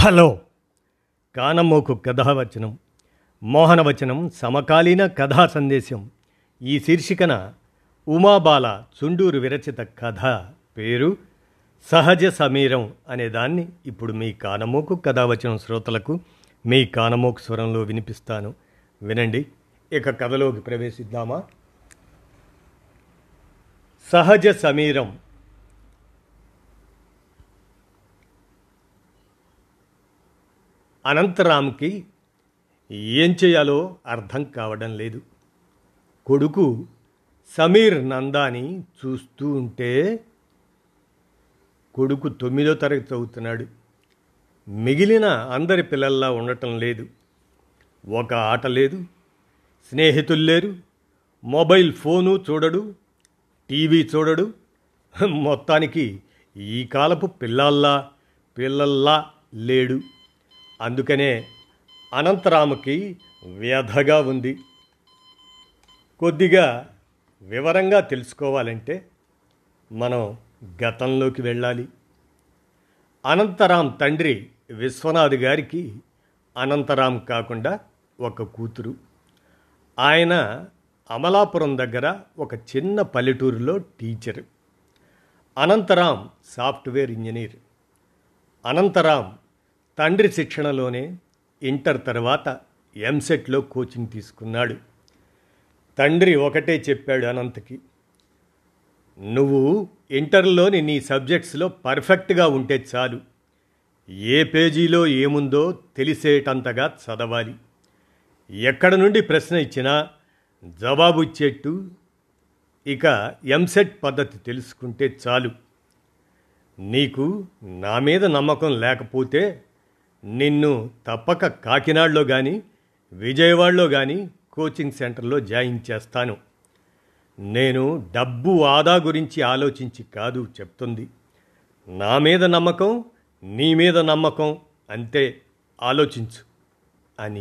hello కానమ్మోకు కథావచనం మోహనవచనం సమకాలీన కథా సందేశం ఈ శీర్షికన ఉమాబాల చుండూరు విరచిత కథ పేరు సహజ సమీరం అనే దాన్ని ఇప్పుడు మీ కానమోకు కథావచనం శ్రోతలకు మీ కానమోకు స్వరంలో వినిపిస్తాను వినండి ఇక కథలోకి ప్రవేశిద్దామా సహజ సమీరం అనంతరామ్కి ఏం చేయాలో అర్థం కావడం లేదు కొడుకు సమీర్ నందాని చూస్తూ ఉంటే కొడుకు తొమ్మిదో తరగతి చదువుతున్నాడు మిగిలిన అందరి పిల్లల్లా ఉండటం లేదు ఒక ఆట లేదు స్నేహితులు లేరు మొబైల్ ఫోను చూడడు టీవీ చూడడు మొత్తానికి ఈ కాలపు పిల్లల్లా పిల్లల్లా లేడు అందుకనే అనంతరాముకి వ్యధగా ఉంది కొద్దిగా వివరంగా తెలుసుకోవాలంటే మనం గతంలోకి వెళ్ళాలి అనంతరాం తండ్రి విశ్వనాథ్ గారికి అనంతరాం కాకుండా ఒక కూతురు ఆయన అమలాపురం దగ్గర ఒక చిన్న పల్లెటూరులో teacher Anantharam software engineer Anantharam తండ్రి శిక్షణలోనే ఇంటర్ తర్వాత ఎంసెట్లో కోచింగ్ తీసుకున్నాడు తండ్రి ఒకటే చెప్పాడు అనంతకి నువ్వు ఇంటర్లోని నీ సబ్జెక్ట్స్లో పర్ఫెక్ట్గా ఉంటే చాలు ఏ పేజీలో ఏముందో తెలిసేటంతగా చదవాలి ఎక్కడ నుండి ప్రశ్న ఇచ్చినా జవాబు ఇచ్చేట్టు ఇక ఎంసెట్ పద్ధతి తెలుసుకుంటే చాలు నీకు నా మీద నమ్మకం లేకపోతే నిన్ను తప్పక కాకినాడలో కానీ విజయవాడలో కానీ కోచింగ్ సెంటర్లో జాయిన్ చేస్తాను నేను డబ్బు ఆదా గురించి ఆలోచించి కాదు చెప్తుంది నా మీద నమ్మకం నీ మీద నమ్మకం అంతే ఆలోచించు అని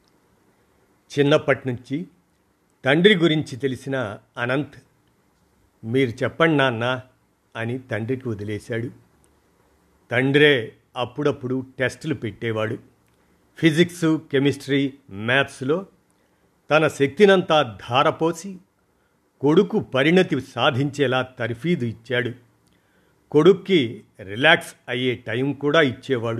చిన్నప్పటి నుంచి తండ్రి గురించి తెలిసిన అనంత్ మీరు చెప్పండి నాన్న అని తండ్రికి వదిలేశాడు తండ్రే అప్పుడప్పుడు టెస్టులు పెట్టేవాడు ఫిజిక్స్ కెమిస్ట్రీ మ్యాథ్స్లో తన శక్తినంతా ధారపోసి కొడుకు పరిణతి సాధించేలా తర్ఫీదు ఇచ్చాడు కొడుక్కి రిలాక్స్ అయ్యే టైం కూడా ఇచ్చేవాడు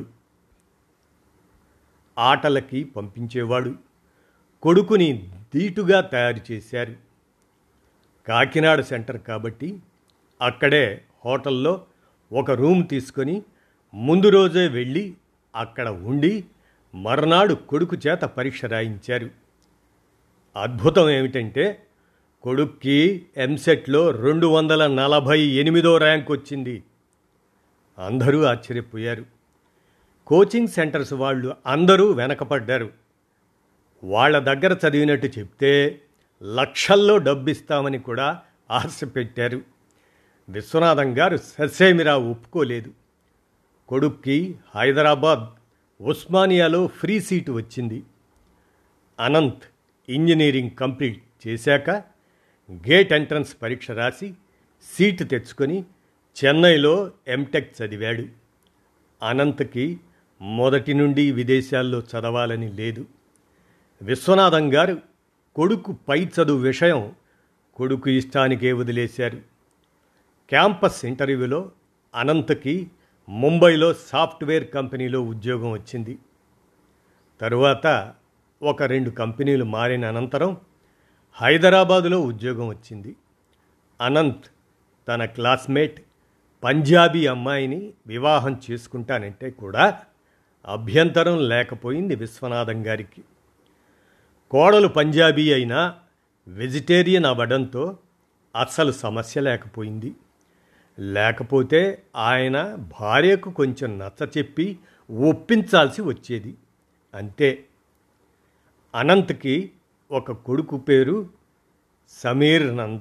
ఆటలకి పంపించేవాడు కొడుకుని ధీటుగా తయారు చేశారు కాకినాడ సెంటర్ కాబట్టి అక్కడే హోటల్లో ఒక రూమ్ తీసుకొని ముందు రోజే వెళ్ళి అక్కడ ఉండి మర్నాడు కొడుకు చేత పరీక్ష రాయించారు అద్భుతం ఏమిటంటే కొడుక్కి ఎంసెట్లో రెండు వందల నలభై ఎనిమిదో ర్యాంక్ వచ్చింది అందరూ ఆశ్చర్యపోయారు కోచింగ్ సెంటర్స్ వాళ్ళు అందరూ వెనకపడ్డారు వాళ్ళ దగ్గర చదివినట్టు చెప్తే లక్షల్లో డబ్బిస్తామని కూడా ఆశ పెట్టారు విశ్వనాథం గారు ససేమిరా ఒప్పుకోలేదు కొడుక్కి హైదరాబాద్ ఉస్మానియాలో ఫ్రీ సీటు వచ్చింది అనంత్ ఇంజనీరింగ్ కంప్లీట్ చేశాక గేట్ ఎంట్రన్స్ పరీక్ష రాసి సీటు తెచ్చుకొని చెన్నైలో ఎంటెక్ చదివాడు అనంత్కి మొదటి నుండి విదేశాల్లో చదవాలని లేదు విశ్వనాథం గారు కొడుకు పై చదువు విషయం కొడుకు ఇష్టానికే వదిలేశారు క్యాంపస్ ఇంటర్వ్యూలో అనంత్కి ముంబైలో సాఫ్ట్వేర్ కంపెనీలో ఉద్యోగం వచ్చింది తరువాత ఒక రెండు కంపెనీలు మారిన అనంతరం హైదరాబాదులో ఉద్యోగం వచ్చింది అనంత్ తన క్లాస్మేట్ పంజాబీ అమ్మాయిని వివాహం చేసుకుంటానంటే కూడా అభ్యంతరం లేకపోయింది విశ్వనాథం గారికి కోడలు పంజాబీ అయినా వెజిటేరియన్ అవ్వడంతో అస్సలు సమస్య లేకపోయింది లేకపోతే ఆయన భార్యకు కొంచెం నచ్చ చెప్పి ఒప్పించాల్సి వచ్చేది అంతే అనంత్కి ఒక కొడుకు పేరు సమీర్ నంద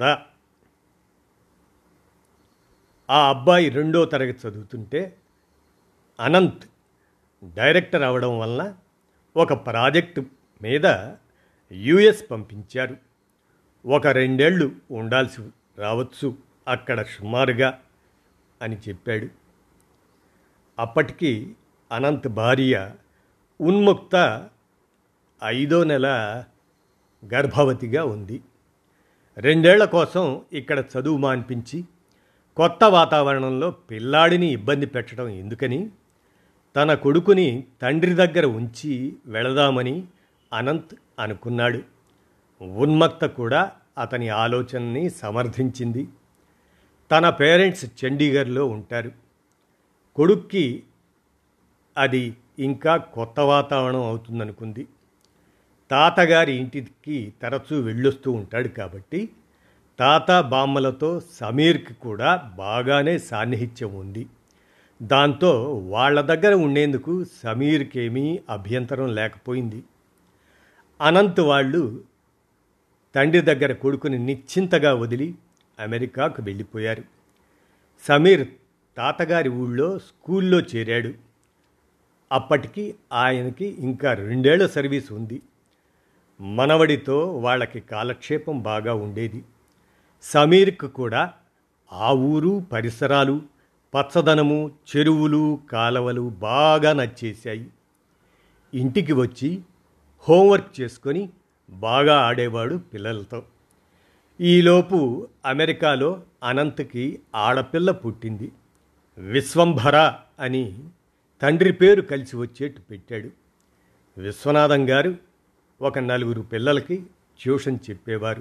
ఆ అబ్బాయి రెండో తరగతి చదువుతుంటే అనంత్ డైరెక్టర్ అవడం వలన ఒక ప్రాజెక్టు మీద యుఎస్ పంపించారు ఒక రెండేళ్ళు ఉండాల్సి రావచ్చు అక్కడ సుమారుగా అని చెప్పాడు అప్పటికి అనంత్ భార్య ఉన్ముక్త ఐదో నెల గర్భవతిగా ఉంది రెండేళ్ల కోసం ఇక్కడ చదువు మాన్పించి కొత్త వాతావరణంలో పిల్లాడిని ఇబ్బంది పెట్టడం ఎందుకని తన కొడుకుని తండ్రి దగ్గర ఉంచి వెళదామని అనంత్ అనుకున్నాడు ఉన్మక్త కూడా అతని ఆలోచనని సమర్థించింది తన పేరెంట్స్ చండీగఢ్లో ఉంటారు కొడుక్కి అది ఇంకా కొత్త వాతావరణం అవుతుందనుకుంది తాతగారి ఇంటికి తరచూ వెళ్ళొస్తూ ఉంటాడు కాబట్టి తాత బామ్మలతో సమీర్కి కూడా బాగానే సాన్నిహిత్యం ఉంది దాంతో వాళ్ళ దగ్గర ఉండేందుకు సమీర్కేమీ అభ్యంతరం లేకపోయింది అనంత్ వాళ్ళు తండ్రి దగ్గర కొడుకుని నిశ్చింతగా వదిలి అమెరికాకు వెళ్ళిపోయారు సమీర్ తాతగారి ఊళ్ళో స్కూల్లో చేరాడు అప్పటికి ఆయనకి ఇంకా రెండేళ్ల సర్వీస్ ఉంది మనవడితో వాళ్ళకి కాలక్షేపం బాగా ఉండేది సమీర్కు కూడా ఆ ఊరు పరిసరాలు పచ్చదనము చెరువులు కాలవలు బాగా నచ్చేశాయి ఇంటికి వచ్చి హోంవర్క్ చేసుకొని బాగా ఆడేవాడు పిల్లలతో ఈలోపు అమెరికాలో అనంత్కి ఆడపిల్ల పుట్టింది విశ్వంభర అని తండ్రి పేరు కలిసి వచ్చేట్టు పెట్టాడు విశ్వనాథం గారు ఒక నలుగురు పిల్లలకి ట్యూషన్ చెప్పేవారు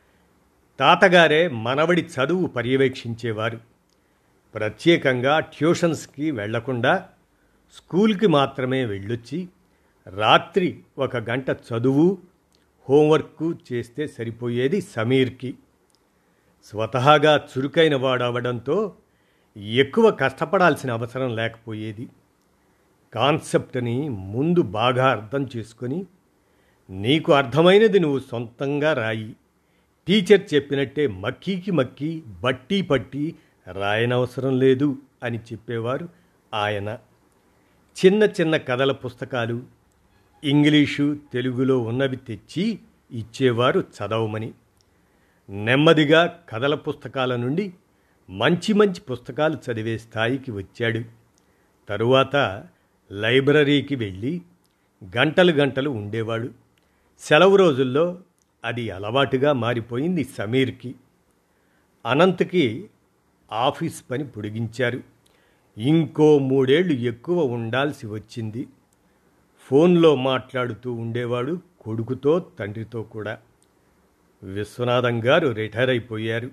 తాతగారే మనవడి చదువు పర్యవేక్షించేవారు ప్రత్యేకంగా ట్యూషన్స్కి వెళ్లకుండా స్కూల్కి మాత్రమే వెళ్ళొచ్చి రాత్రి ఒక గంట చదువు హోంవర్క్ చేస్తే సరిపోయేది సమీర్కి స్వతహాగా చురుకైన వాడవడంతో ఎక్కువ కష్టపడాల్సిన అవసరం లేకపోయేది కాన్సెప్ట్ని ముందు బాగా అర్థం చేసుకొని నీకు అర్థమైనది నువ్వు సొంతంగా రాయి టీచర్ చెప్పినట్టే మక్కీకి మక్కి బట్టి పట్టి రాయనవసరం లేదు అని చెప్పేవారు ఆయన చిన్న చిన్న కథల పుస్తకాలు ఇంగ్లీషు తెలుగులో ఉన్నవి తెచ్చి ఇచ్చేవారు చదవమని నెమ్మదిగా కథల పుస్తకాల నుండి మంచి మంచి పుస్తకాలు చదివే స్థాయికి వచ్చాడు తరువాత లైబ్రరీకి వెళ్ళి గంటలు గంటలు ఉండేవాడు సెలవు రోజుల్లో అది అలవాటుగా మారిపోయింది సమీర్కి అనంత్కి ఆఫీస్ పని పొడిగించారు ఇంకో మూడేళ్లు ఎక్కువ ఉండాల్సి వచ్చింది ఫోన్లో మాట్లాడుతూ ఉండేవాడు కొడుకుతో తండ్రితో కూడా విశ్వనాథం గారు రిటైర్ అయిపోయారు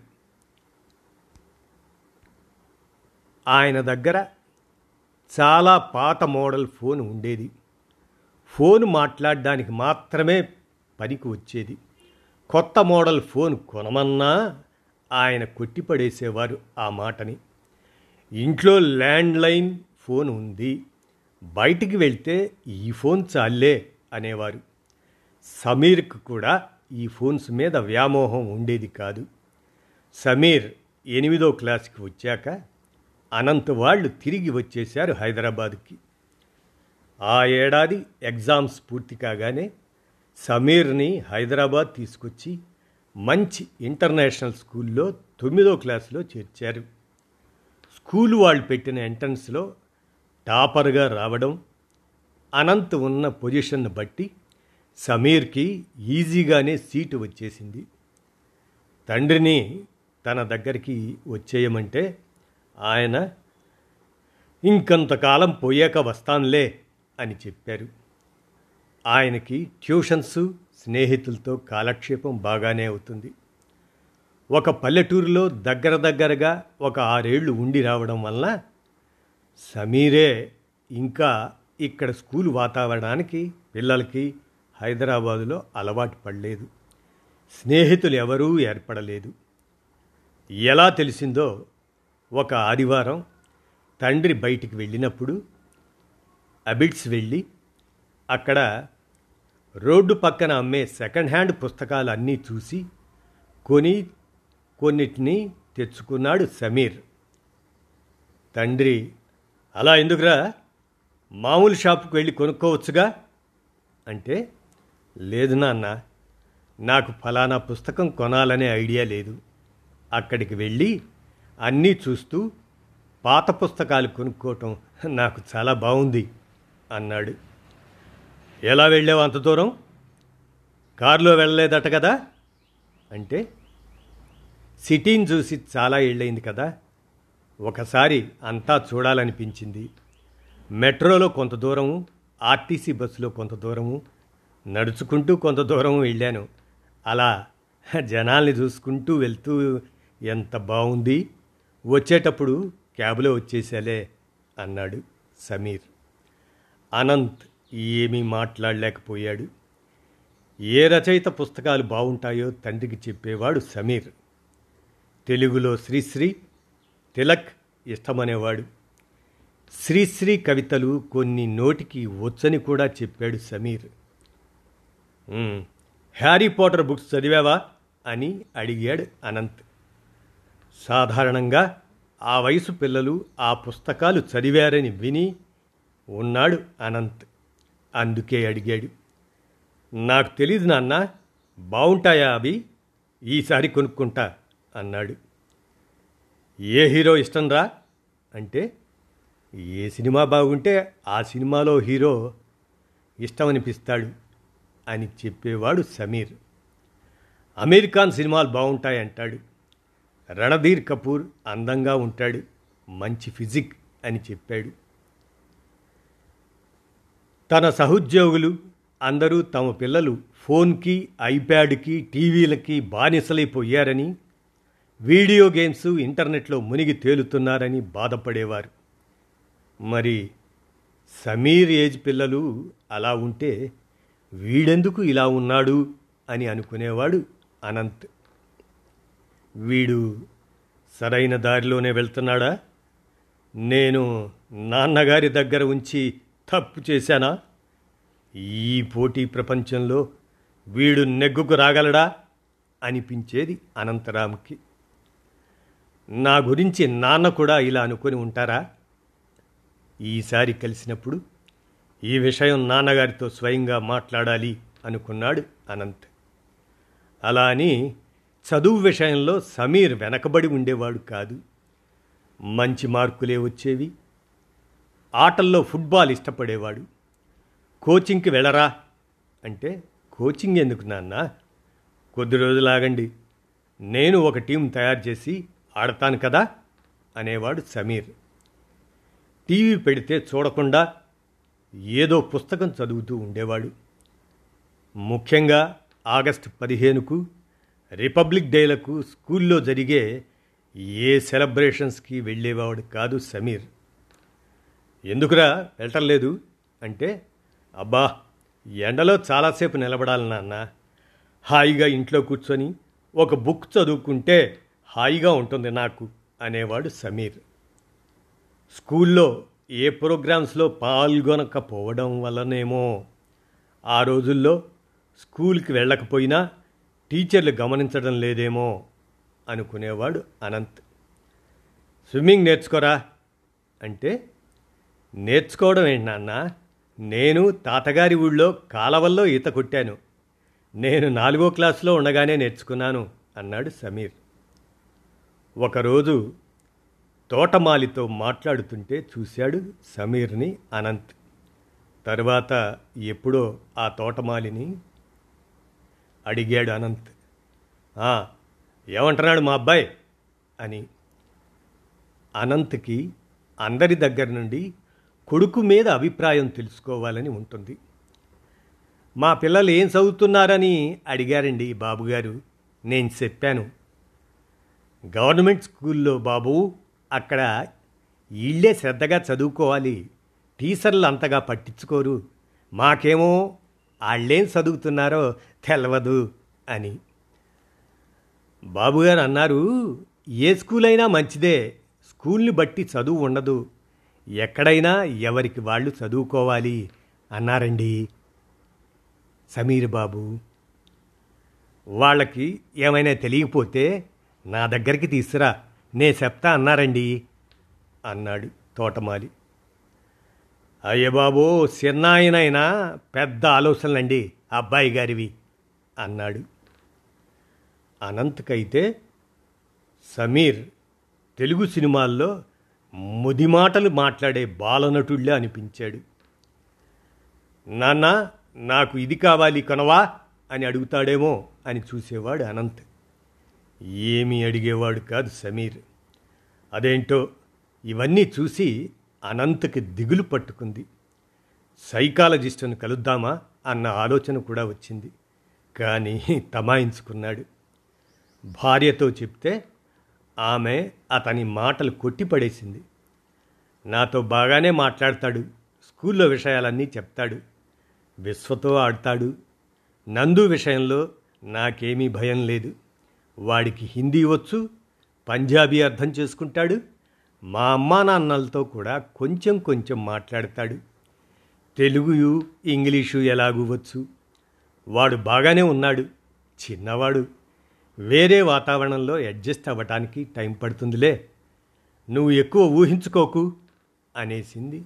ఆయన దగ్గర చాలా పాత మోడల్ ఫోన్ ఉండేది ఫోన్ మాట్లాడడానికి మాత్రమే పనికి వచ్చేది కొత్త మోడల్ ఫోన్ కొనమన్నా ఆయన కొట్టిపడేసేవారు ఆ మాటని ఇంట్లో ల్యాండ్లైన్ ఫోన్ ఉంది బయటికి వెళ్తే ఈ ఫోన్ చాలే అనేవారు సమీర్కు కూడా ఈ ఫోన్స్ మీద వ్యామోహం ఉండేది కాదు సమీర్ ఎనిమిదో క్లాస్కి వచ్చాక అనంత్ వాళ్ళు తిరిగి వచ్చేశారు హైదరాబాద్కి ఆ ఏడాది ఎగ్జామ్స్ పూర్తి కాగానే సమీర్ని హైదరాబాద్ తీసుకొచ్చి మంచి ఇంటర్నేషనల్ స్కూల్లో తొమ్మిదో క్లాసులో చేర్చారు స్కూల్ వాళ్ళు పెట్టిన ఎంట్రన్స్లో టాపర్గా రావడం అనంత్ ఉన్న పొజిషన్ను బట్టి సమీర్కి ఈజీగానే సీటు వచ్చేసింది తండ్రిని తన దగ్గరికి వచ్చేయమంటే ఆయన ఇంకంతకాలం పోయాక వస్తానులే అని చెప్పారు ఆయనకి ట్యూషన్స్ స్నేహితులతో కాలక్షేపం బాగానే అవుతుంది ఒక పల్లెటూరులో దగ్గర దగ్గరగా ఒక ఆరేళ్లు ఉండి రావడం వల్ల సమీరే ఇంకా ఇక్కడ స్కూల్ వాతావరణానికి పిల్లలకి హైదరాబాదులో అలవాటు పడలేదు స్నేహితులు ఎవరూ ఏర్పడలేదు ఎలా తెలిసిందో ఒక ఆదివారం తండ్రి బయటికి వెళ్ళినప్పుడు అబిడ్స్ వెళ్ళి అక్కడ రోడ్డు పక్కన అమ్మే సెకండ్ హ్యాండ్ పుస్తకాలు అన్నీ చూసి కొని కొన్నిటిని తెచ్చుకున్నాడు సమీర్ తండ్రి అలా ఎందుకురా మామూలు షాపుకి వెళ్ళి కొనుక్కోవచ్చుగా అంటే లేదు నాన్న నాకు ఫలానా పుస్తకం కొనాలనే ఐడియా లేదు అక్కడికి వెళ్ళి అన్నీ చూస్తూ పాత పుస్తకాలు కొనుక్కోవటం నాకు చాలా బాగుంది అన్నాడు ఎలా వెళ్ళావు అంత దూరం కారులో వెళ్ళలేదట కదా అంటే సిటీని చూసి చాలా ఏళ్ళైంది కదా ఒకసారి అంతా చూడాలనిపించింది మెట్రోలో కొంత దూరము ఆర్టీసీ బస్సులో కొంత దూరము నడుచుకుంటూ కొంత దూరం వెళ్ళాను అలా జనాల్ని చూసుకుంటూ వెళ్తూ ఎంత బాగుంది వచ్చేటప్పుడు క్యాబ్లో వచ్చేసాలే అన్నాడు సమీర్ అనంత్ ఏమీ మాట్లాడలేకపోయాడు ఏ రచయిత పుస్తకాలు బాగుంటాయో తండ్రికి చెప్పేవాడు సమీర్ తెలుగులో శ్రీశ్రీ తిలక్ ఇష్టమనేవాడు శ్రీశ్రీ కవితలు కొన్ని నోటికి వచ్చని కూడా చెప్పాడు Sameer "um, Harry Potter books చదివావా అని అడిగాడు అనంత్ సాధారణంగా ఆ వయసు పిల్లలు ఆ పుస్తకాలు చదివారని విని ఉన్నాడు అనంత్ అందుకే అడిగాడు నాకు తెలీదు నాన్న బాగుంటాయా అవి ఈసారి కొనుక్కుంటా అన్నాడు ఏ హీరో ఇష్టం రా అంటే ఏ సినిమా బాగుంటే ఆ సినిమాలో హీరో ఇష్టమనిపిస్తాడు అని చెప్పేవాడు సమీర్ అమెరికాన్ సినిమాలు బాగుంటాయంటాడు రణధీర్ కపూర్ అందంగా ఉంటాడు మంచి ఫిజిక్ అని చెప్పాడు తన సహోద్యోగులు అందరూ తమ పిల్లలు ఫోన్కి ఐప్యాడ్కి టీవీలకి బానిసలైపోయారని వీడియో గేమ్స్ ఇంటర్నెట్లో మునిగి తేలుతున్నారని బాధపడేవారు మరి సమీర్ ఏజ్ పిల్లలు అలా ఉంటే వీడెందుకు ఇలా ఉన్నాడు అని అనుకునేవాడు అనంత్ వీడు సరైన దారిలోనే వెళ్తున్నాడా నేను నాన్నగారి దగ్గర ఉంచి తప్పు చేశానా ఈ పోటీ ప్రపంచంలో వీడు నెగ్గుకు రాగలడా అనిపించేది అనంతరామ్కి నా గురించి నాన్న కూడా ఇలా అనుకొని ఉంటారా ఈసారి కలిసినప్పుడు ఈ విషయం నాన్నగారితో స్వయంగా మాట్లాడాలి అనుకున్నాడు అనంత్ అలా అని చదువు విషయంలో సమీర్ వెనకబడి ఉండేవాడు కాదు మంచి మార్కులే వచ్చేవి ఆటల్లో ఫుట్బాల్ ఇష్టపడేవాడు కోచింగ్కి వెళ్ళరా అంటే కోచింగ్ ఎందుకు నాన్న కొద్ది రోజులు ఆగండి నేను ఒక టీం తయారు చేసి ఆడతాను కదా అనేవాడు సమీర్ టీవీ పెడితే చూడకుండా ఏదో పుస్తకం చదువుతూ ఉండేవాడు ముఖ్యంగా ఆగస్టు పదిహేనుకు రిపబ్లిక్ డేలకు స్కూల్లో జరిగే ఏ సెలబ్రేషన్స్కి వెళ్ళేవాడు కాదు సమీర్ ఎందుకురా వెళ్ళటం అంటే అబ్బా ఎండలో చాలాసేపు నిలబడాలి నాన్న హాయిగా ఇంట్లో కూర్చొని ఒక బుక్ చదువుకుంటే హాయిగా ఉంటుంది నాకు అనేవాడు సమీర్ స్కూల్లో ఏ ప్రోగ్రామ్స్లో పాల్గొనకపోవడం వల్లనేమో ఆ రోజుల్లో స్కూల్కి వెళ్ళకపోయినా టీచర్లు గమనించడం లేదేమో అనుకునేవాడు అనంత్ స్విమ్మింగ్ నేర్చుకోరా అంటే నేర్చుకోవడం ఏంటి నాన్న నేను తాతగారి ఊళ్ళో కాలవల్లో ఈత కొట్టాను నేను నాలుగో క్లాసులో ఉండగానే నేర్చుకున్నాను అన్నాడు సమీర్ ఒకరోజు తోటమాలితో మాట్లాడుతుంటే చూశాడు సమీర్ని అనంత్ తరువాత ఎప్పుడో ఆ తోటమాలిని అడిగాడు అనంత్ "ఆ, ఏమంటున్నాడు మా అబ్బాయి అని అనంత్కి అందరి దగ్గర నుండి కొడుకు మీద అభిప్రాయం తెలుసుకోవాలని ఉంటుంది మా పిల్లలు ఏం చదువుతున్నారని అడిగారండి బాబుగారు నేను చెప్పాను గవర్నమెంట్ స్కూల్లో బాబు అక్కడ వీళ్ళే శ్రద్ధగా చదువుకోవాలి టీచర్లు అంతగా పట్టించుకోరు మాకేమో వాళ్ళేం చదువుతున్నారో తెలవదు అని బాబుగారు అన్నారు ఏ స్కూల్ అయినా మంచిదే స్కూల్ని బట్టి చదువు ఉండదు ఎక్కడైనా ఎవరికి వాళ్ళు చదువుకోవాలి అన్నారండి సమీర్ బాబు వాళ్ళకి ఏమైనా తెలియకపోతే నా దగ్గరికి తీసురా నే చెప్తా అన్నారండి అన్నాడు తోటమాలి అయ్య బాబు చిన్నాయనైనా పెద్ద ఆలోచనలండి అబ్బాయి గారివి అన్నాడు అనంత్కైతే సమీర్ తెలుగు సినిమాల్లో ముది మాటలు మాట్లాడే బాలనటుళ్ళే అనిపించాడు నాన్న నాకు ఇది కావాలి కొనవా అని అడుగుతాడేమో అని చూసేవాడు అనంత్ ఏమీ అడిగేవాడు కాదు సమీర్ అదేంటో ఇవన్నీ చూసి అనంత్కి దిగులు పట్టుకుంది సైకాలజిస్టును కలుద్దామా అన్న ఆలోచన కూడా వచ్చింది కానీ తమాయించుకున్నాడు భార్యతో చెప్తే ఆమె అతని మాటలు కొట్టిపడేసింది నాతో బాగానే మాట్లాడతాడు స్కూల్లో విషయాలన్నీ చెప్తాడు విశ్వతో ఆడతాడు నందు విషయంలో నాకేమీ భయం లేదు వాడికి హిందీ వచ్చు పంజాబీ అర్థం చేసుకుంటాడు మా అమ్మా నాన్నలతో కూడా కొంచెం కొంచెం మాట్లాడతాడు తెలుగు ఇంగ్లీషు ఎలాగూ వచ్చు వాడు బాగానే ఉన్నాడు చిన్నవాడు వేరే వాతావరణంలో అడ్జస్ట్ అవ్వటానికి టైం పడుతుందిలే నువ్వు ఎక్కువ ఊహించుకోకు అనేసింది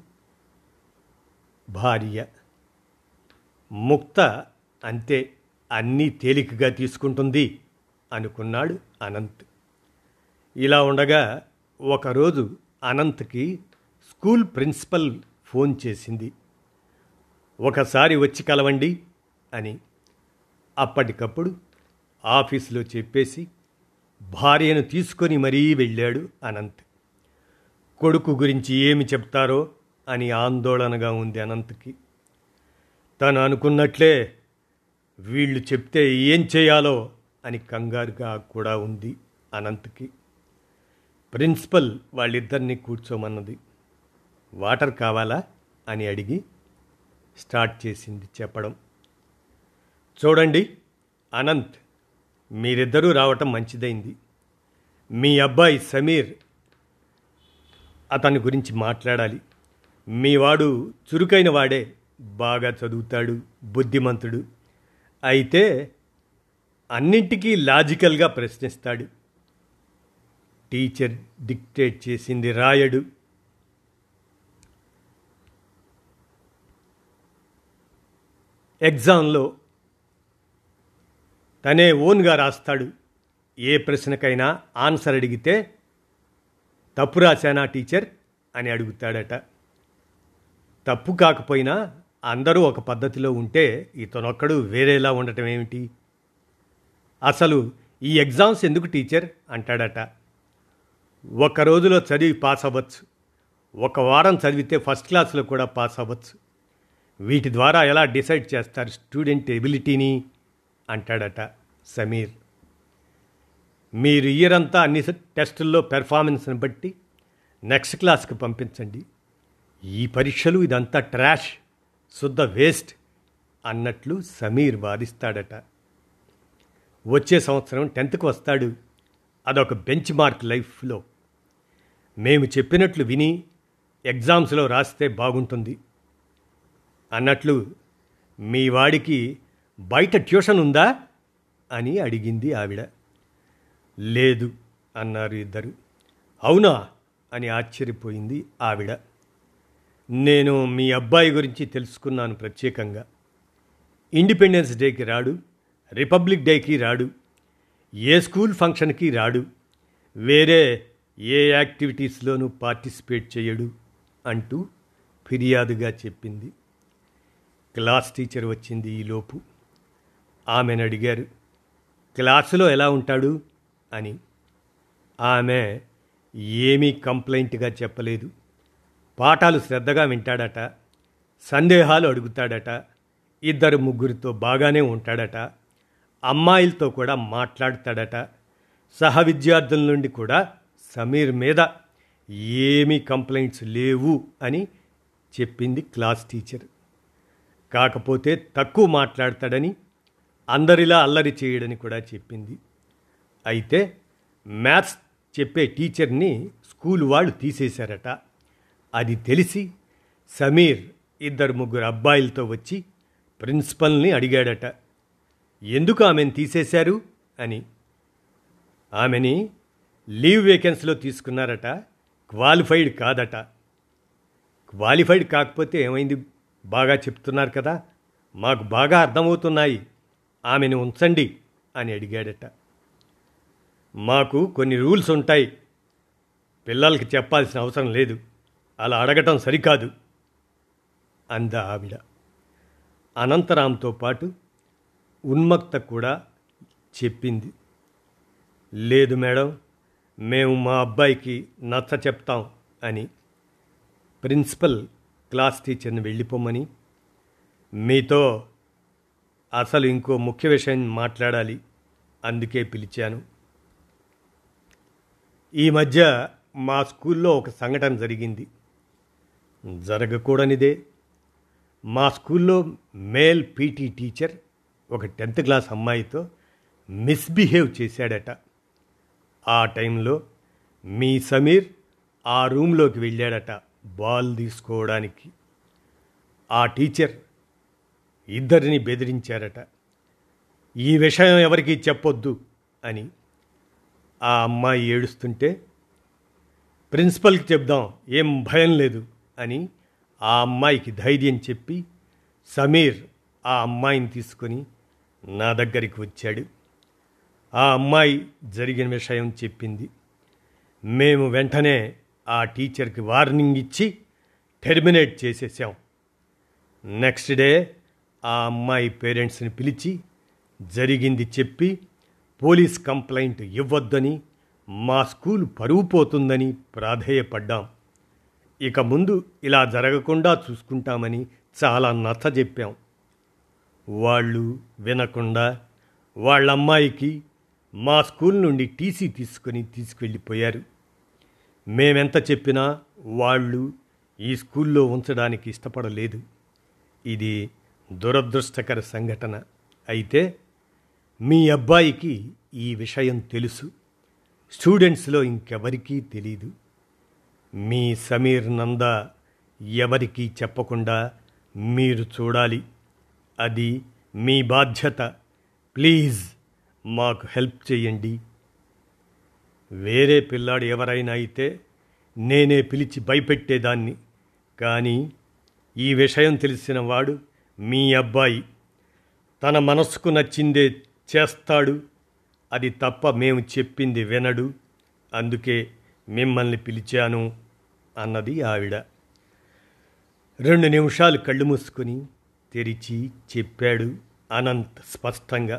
భార్య ముక్త అంతే అన్నీ తేలికగా తీసుకుంటుంది అనుకున్నాడు అనంత్ ఇలా ఉండగా ఒకరోజు అనంత్కి స్కూల్ ప్రిన్సిపల్ ఫోన్ చేసింది ఒకసారి వచ్చి కలవండి అని అప్పటికప్పుడు ఆఫీసులో చెప్పేసి భార్యను తీసుకొని మరీ వెళ్ళాడు అనంత్ కొడుకు గురించి ఏమి చెప్తారో అని ఆందోళనగా ఉంది అనంత్కి తను అనుకున్నట్లే వీళ్ళు చెప్తే ఏం చేయాలో అని కంగారుగా కూడా ఉంది అనంత్కి ప్రిన్సిపల్ వాళ్ళిద్దరినీ కూర్చోమన్నది వాటర్ కావాలా అని అడిగి స్టార్ట్ చేసింది చెప్పడం చూడండి అనంత్ మీరిద్దరూ రావటం మంచిదైంది మీ అబ్బాయి సమీర్ అతని గురించి మాట్లాడాలి మీ వాడు చురుకైన వాడే బాగా చదువుతాడు బుద్ధిమంతుడు అయితే అన్నింటికీ లాజికల్గా ప్రశ్నిస్తాడు టీచర్ డిక్టేట్ చేసింది రాయడు ఎగ్జామ్లో తనే ఓన్గా రాస్తాడు ఏ ప్రశ్నకైనా ఆన్సర్ అడిగితే తప్పు రాశానా టీచర్ అని అడుగుతాడట తప్పు కాకపోయినా అందరూ ఒక పద్ధతిలో ఉంటే ఇతనొక్కడు వేరేలా ఉండటం ఏమిటి అసలు ఈ ఎగ్జామ్స్ ఎందుకు టీచర్ అంటాడట ఒక రోజులో చదివి పాస్ అవ్వచ్చు ఒక వారం చదివితే ఫస్ట్ క్లాస్లో కూడా పాస్ అవ్వచ్చు వీటి ద్వారా ఎలా డిసైడ్ చేస్తారు స్టూడెంట్ ఎబిలిటీని అంటాడట సమీర్ మీరు ఇయర్ అంతా అన్ని టెస్టుల్లో పెర్ఫార్మెన్స్ని బట్టి నెక్స్ట్ క్లాస్కి పంపించండి ఈ పరీక్షలు ఇదంతా ట్రాష్ శుద్ధ వేస్ట్ అన్నట్లు సమీర్ వాదిస్తాడట వచ్చే సంవత్సరం టెన్త్కి వస్తాడు అదొక బెంచ్ మార్క్ లైఫ్లో మేము చెప్పినట్లు విని ఎగ్జామ్స్లో రాస్తే బాగుంటుంది అన్నట్లు మీ వాడికి బయట ట్యూషన్ ఉందా అని అడిగింది ఆవిడ లేదు అన్నారు ఇద్దరు అవునా అని ఆశ్చర్యపోయింది ఆవిడ నేను మీ అబ్బాయి గురించి తెలుసుకున్నాను ప్రత్యేకంగా ఇండిపెండెన్స్ డేకి రాడు రిపబ్లిక్ డేకి రాడు ఏ స్కూల్ ఫంక్షన్కి రాడు వేరే ఏ యాక్టివిటీస్లోనూ పార్టిసిపేట్ చేయడు అంటూ ఫిర్యాదుగా చెప్పింది క్లాస్ టీచర్ వచ్చింది ఈలోపు ఆమెను అడిగారు క్లాసులో ఎలా ఉంటాడు అని ఆమె ఏమీ కంప్లైంట్గా చెప్పలేదు పాఠాలు శ్రద్ధగా వింటాడట సందేహాలు అడుగుతాడట ఇద్దరు ముగ్గురితో బాగానే ఉంటాడట అమ్మాయిలతో కూడా మాట్లాడతాడట సహ విద్యార్థుల నుండి కూడా సమీర్ మీద ఏమీ కంప్లైంట్స్ లేవు అని చెప్పింది క్లాస్ టీచర్ కాకపోతే తక్కువ మాట్లాడతాడని అందరిలా అల్లరి చేయడని కూడా చెప్పింది అయితే మ్యాథ్స్ చెప్పే టీచర్ని స్కూల్ వాళ్ళు తీసేశారట అది తెలిసి సమీర్ ఇద్దరు ముగ్గురు అబ్బాయిలతో వచ్చి ప్రిన్సిపల్ని అడిగాడట ఎందుకు ఆమెను తీసేశారు అని ఆమెని లీవ్ వేకెన్సీలో తీసుకున్నారట క్వాలిఫైడ్ కాదట క్వాలిఫైడ్ కాకపోతే ఏమైంది బాగా చెప్తున్నారు కదా మాకు బాగా అర్థమవుతున్నాయి ఆమెను ఉంచండి అని అడిగాడట మాకు కొన్ని రూల్స్ ఉంటాయి పిల్లలకి చెప్పాల్సిన అవసరం లేదు అలా అడగటం సరికాదు అంద ఆవిడ అనంతరాంతో పాటు ఉన్మక్త కూడా చెప్పింది లేదు మేడం మేము మా అబ్బాయికి నచ్చ చెప్తాం అని ప్రిన్సిపల్ క్లాస్ టీచర్ని వెళ్ళిపోమని మీతో అసలు ఇంకో ముఖ్య విషయం మాట్లాడాలి అందుకే పిలిచాను ఈ మధ్య మా స్కూల్లో ఒక సంఘటన జరిగింది జరగకూడనిదే మా స్కూల్లో మేల్ పీటీ టీచర్ ఒక టెన్త్ క్లాస్ అమ్మాయితో మిస్బిహేవ్ చేశాడట ఆ టైంలో మీ సమీర్ ఆ రూమ్లోకి వెళ్ళాడట బాల్ తీసుకోవడానికి ఆ టీచర్ ఇద్దరిని బెదిరించారట ఈ విషయం ఎవరికీ చెప్పొద్దు అని ఆ అమ్మాయి ఏడుస్తుంటే ప్రిన్సిపల్కి చెప్దాం ఏం భయం లేదు అని ఆ అమ్మాయికి ధైర్యం చెప్పి సమీర్ ఆ అమ్మాయిని తీసుకొని నా దగ్గరికి వచ్చాడు ఆ అమ్మాయి జరిగిన విషయం చెప్పింది మేము వెంటనే ఆ టీచర్కి వార్నింగ్ ఇచ్చి టెర్మినేట్ చేసేసాం నెక్స్ట్ డే ఆ అమ్మాయి పేరెంట్స్ని పిలిచి జరిగింది చెప్పి పోలీస్ కంప్లైంట్ ఇవ్వొద్దని మా స్కూల్ పరువు పోతుందని ప్రాధేయపడ్డాం ఇక ముందు ఇలా జరగకుండా చూసుకుంటామని చాలా నచ్చ చెప్పాం వాళ్ళు వినకుండా వాళ్ళ అమ్మాయికి మా స్కూల్ నుండి టీసీ తీసుకొని తీసుకెళ్ళిపోయారు మేమెంత చెప్పినా వాళ్ళు ఈ స్కూల్లో ఉంచడానికి ఇష్టపడలేదు ఇది దురదృష్టకర సంఘటన అయితే మీ అబ్బాయికి ఈ విషయం తెలుసు స్టూడెంట్స్లో ఇంకెవరికీ తెలీదు మీ సమీర్ నంద ఎవరికీ చెప్పకుండా మీరు చూడాలి అది మీ బాధ్యత ప్లీజ్ మాకు హెల్ప్ చేయండి వేరే పిల్లాడు ఎవరైనా అయితే నేనే పిలిచి భయపెట్టేదాన్ని కానీ ఈ విషయం తెలిసిన వాడు మీ అబ్బాయి తన మనస్సుకు నచ్చిందే చేస్తాడు అది తప్ప మేము చెప్పింది వినడు అందుకే మిమ్మల్ని పిలిచాను అన్నది ఆవిడ రెండు నిమిషాలు కళ్ళు మూసుకొని తెరిచి చెప్పాడు అనంత్ స్పష్టంగా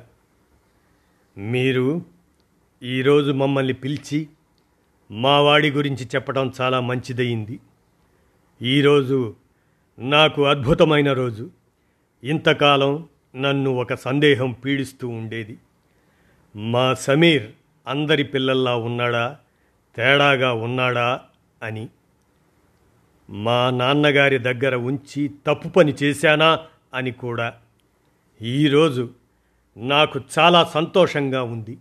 మీరు ఈరోజు మమ్మల్ని పిలిచి మా వాడి గురించి చెప్పడం చాలా మంచిదయింది ఈరోజు నాకు అద్భుతమైన రోజు ఇంతకాలం నన్ను ఒక సందేహం పీడిస్తూ ఉండేది మా సమీర్ అందరి పిల్లల్లా ఉన్నాడా తేడాగా ఉన్నాడా అని మా నాన్నగారి దగ్గర ఉంచి తప్పు పని చేశానా అని కూడా ఈరోజు నాకు చాలా సంతోషంగా ఉంది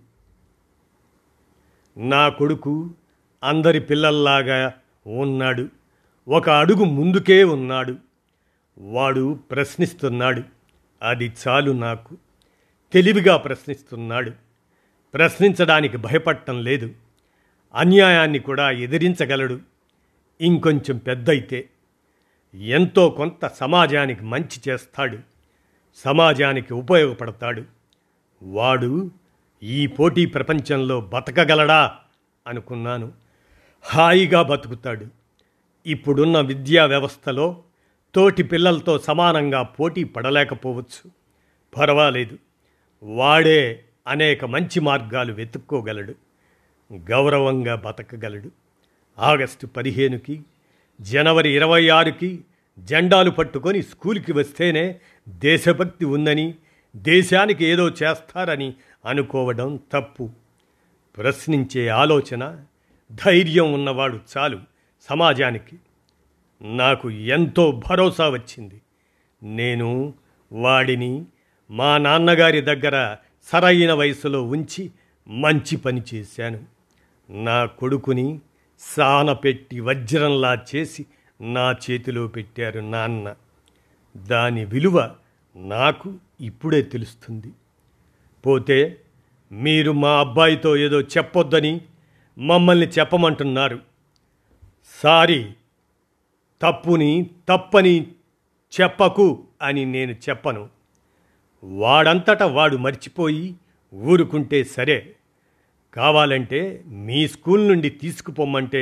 నా కొడుకు అందరి పిల్లల్లాగా ఉన్నాడు ఒక అడుగు ముందుకే ఉన్నాడు వాడు ప్రశ్నిస్తున్నాడు అది చాలు నాకు తెలివిగా ప్రశ్నిస్తున్నాడు ప్రశ్నించడానికి భయపడటం లేదు అన్యాయాన్ని కూడా ఎదిరించగలడు ఇంకొంచెం పెద్దయితే ఎంతో కొంత సమాజానికి మంచి చేస్తాడు సమాజానికి ఉపయోగపడతాడు వాడు ఈ పోటీ ప్రపంచంలో బతకగలడా అనుకున్నాను హాయిగా బతుకుతాడు ఇప్పుడున్న విద్యా వ్యవస్థలో తోటి పిల్లలతో సమానంగా పోటీ పడలేకపోవచ్చు పర్వాలేదు వాడే అనేక మంచి మార్గాలు వెతుక్కోగలడు గౌరవంగా బతకగలడు ఆగస్టు పదిహేనుకి జనవరి ఇరవై ఆరుకి జెండాలు పట్టుకొని స్కూల్కి వస్తేనే దేశభక్తి ఉందని దేశానికి ఏదో చేస్తారని అనుకోవడం తప్పు ప్రశ్నించే ఆలోచన ధైర్యం ఉన్నవాడు చాలు సమాజానికి నాకు ఎంతో భరోసా వచ్చింది నేను వాడిని మా నాన్నగారి దగ్గర సరైన వయసులో ఉంచి మంచి పని చేశాను నా కొడుకుని సాన పెట్టి వజ్రంలా చేసి నా చేతిలో పెట్టారు నాన్న దాని విలువ నాకు ఇప్పుడే తెలుస్తుంది పోతే మీరు మా అబ్బాయితో ఏదో చెప్పొద్దని మమ్మల్ని చెప్పమంటున్నారు సారీ తప్పుని తప్పని చెప్పకు అని నేను చెప్పను వాడంతట వాడు మర్చిపోయి ఊరుకుంటే సరే కావాలంటే మీ స్కూల్ నుండి తీసుకుపోమ్మంటే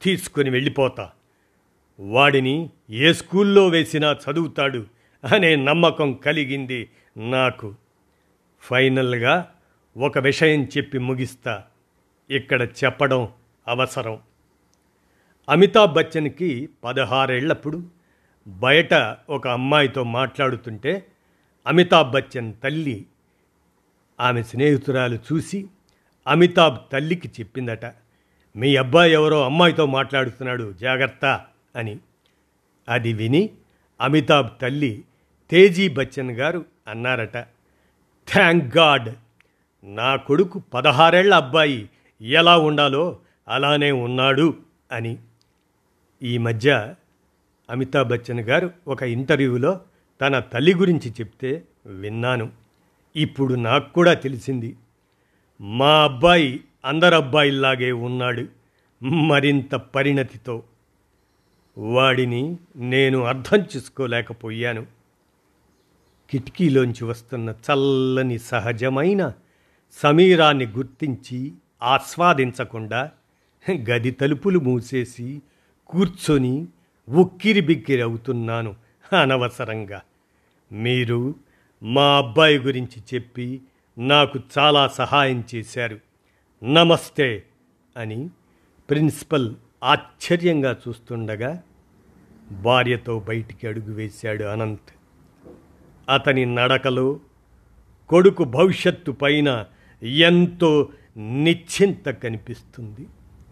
తీసుకుని వెళ్ళిపోతా వాడిని ఏ స్కూల్లో వేసినా చదువుతాడు అనే నమ్మకం కలిగింది నాకు ఫైనల్గా ఒక విషయం చెప్పి ముగిస్తా ఇక్కడ చెప్పడం అవసరం అమితాబ్ బచ్చన్కి పదహారేళ్లప్పుడు బయట ఒక అమ్మాయితో మాట్లాడుతుంటే అమితాబ్ బచ్చన్ తల్లి ఆమె స్నేహితురాలు చూసి అమితాబ్ తల్లికి చెప్పిందట మీ అబ్బాయి ఎవరో అమ్మాయితో మాట్లాడుతున్నాడు జాగ్రత్త అని అది విని అమితాబ్ తల్లి తేజీ బచ్చన్ గారు అన్నారట థ్యాంక్ గాడ్ నా కొడుకు పదహారేళ్ల అబ్బాయి ఎలా ఉండాలో అలానే ఉన్నాడు అని ఈ మధ్య అమితాబ్ బచ్చన్ గారు ఒక ఇంటర్వ్యూలో తన తల్లి గురించి చెప్తే విన్నాను ఇప్పుడు నాకు కూడా తెలిసింది మా అబ్బాయి అందరు అబ్బాయిల్లాగే ఉన్నాడు మరింత పరిణతితో వాడిని నేను అర్థం చేసుకోలేకపోయాను కిటికీలోంచి వస్తున్న చల్లని సహజమైన సమీరాన్ని గుర్తించి ఆస్వాదించకుండా గది తలుపులు మూసేసి కూర్చొని ఉక్కిరి బిక్కిరి అవుతున్నాను అనవసరంగా మీరు మా అబ్బాయి గురించి చెప్పి నాకు చాలా సహాయం చేశారు నమస్తే అని ప్రిన్సిపల్ ఆశ్చర్యంగా చూస్తుండగా భార్యతో బయటికి అడుగు వేశాడు అనంత్ అతని నడకలో కొడుకు భవిష్యత్తు పైన ఎంతో నిశ్చింత కనిపిస్తుంది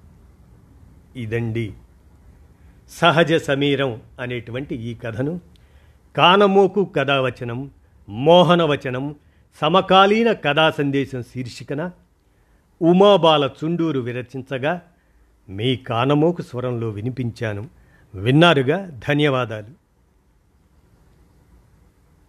ఇదండి సహజ సమీరం అనేటువంటి ఈ కథను కానమోకు కథావచనం మోహనవచనం సమకాలీన కథా సందేశం శీర్షికన ఉమాబాల చుండూరు విరచించగా మీ కానమోకు స్వరంలో వినిపించాను విన్నారుగా ధన్యవాదాలు